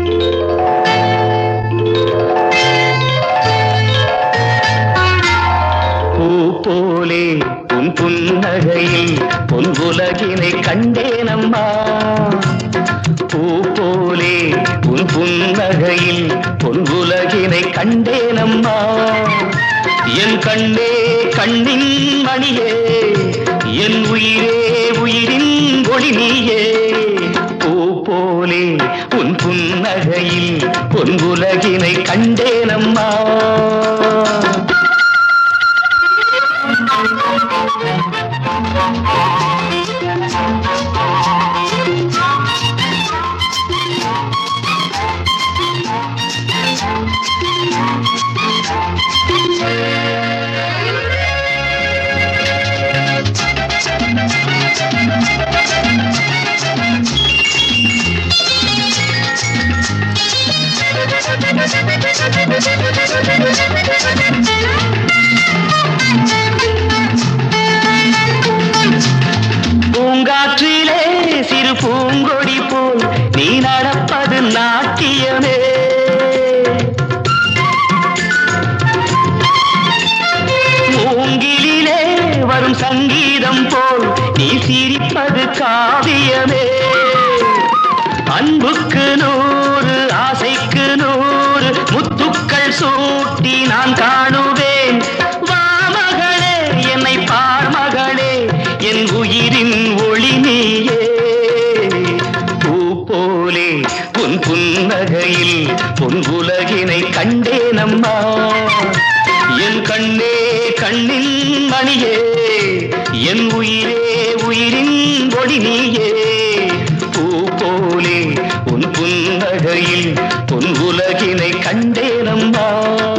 பூ போலே உன் புன்னகையில் பொன் உலகினை கண்டேனம்மா பூ போலே உன் புன்னகையில் பொன் உலகினை கண்டேனம்மா என் கண்ணே கண்ணின் மணியே என் உயிரே உயிரின் ஒளி நீயே பூ போலே உன் புன்னகையில் பொன் உலகினை கண்டேனம்மா பூங்காற்றிலே சிறு பூங்கொடி போல் நீ நடப்பது நாட்டியமே மூங்கிலிலே வரும் சங்கீதம் போல் நீ சிரிப்பது காவியமே அன்புக்கு நூறு ஆசைக்கு நூறு முத்துக்கள் சூட்டி நான் காணுவேன் வா மகளே என்னை பார் மகளே என் உயிரின் ஒளி நீயே பூ போலே உன் புன்னகையில் உன் உலகினை கண்டேனம்மா என் கண்ணே கண்ணின் மணியே என் உயிரே உயிரின் ஒளி நீயே பூ போலே உன் புன்னகையில் உன் உலகினை கண்டேனம்மா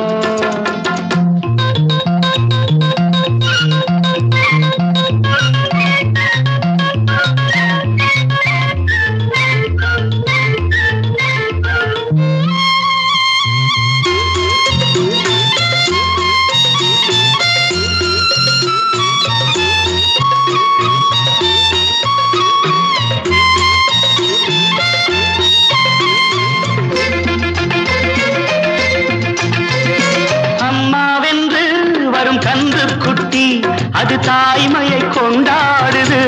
அம்மாவென்று வரும் கன்று குட்டி அது தாய்மையை கொண்டாடுது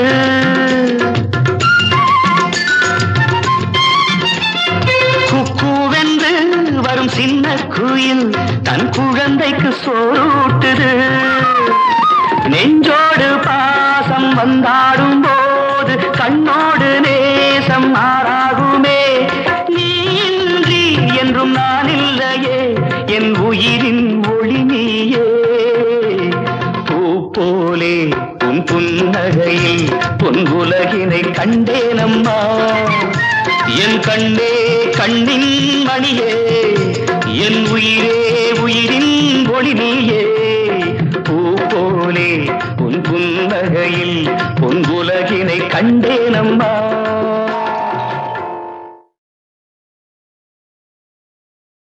குக்கூவென்று வரும் சின்ன குயில் தன் குழந்தைக்கு சோறூட்டுது நெஞ்சோடு பாசம் வந்தாடும் போது கண்ணோடு நேசம் மாறாகுமே நீ இன்றி என்றும் நான் இல்லையே என் உயிரின் ஒளி நீயே பூ போலே உன் புன்னகையில் பொன் உலகினை கண்டேனம்மா என் கண்ணே கண்ணின் மணியே என் உயிரே உயிரின் ஒளி நீயே பூ போலே உன் புன்னகையில் பொன் உலகினை கண்டே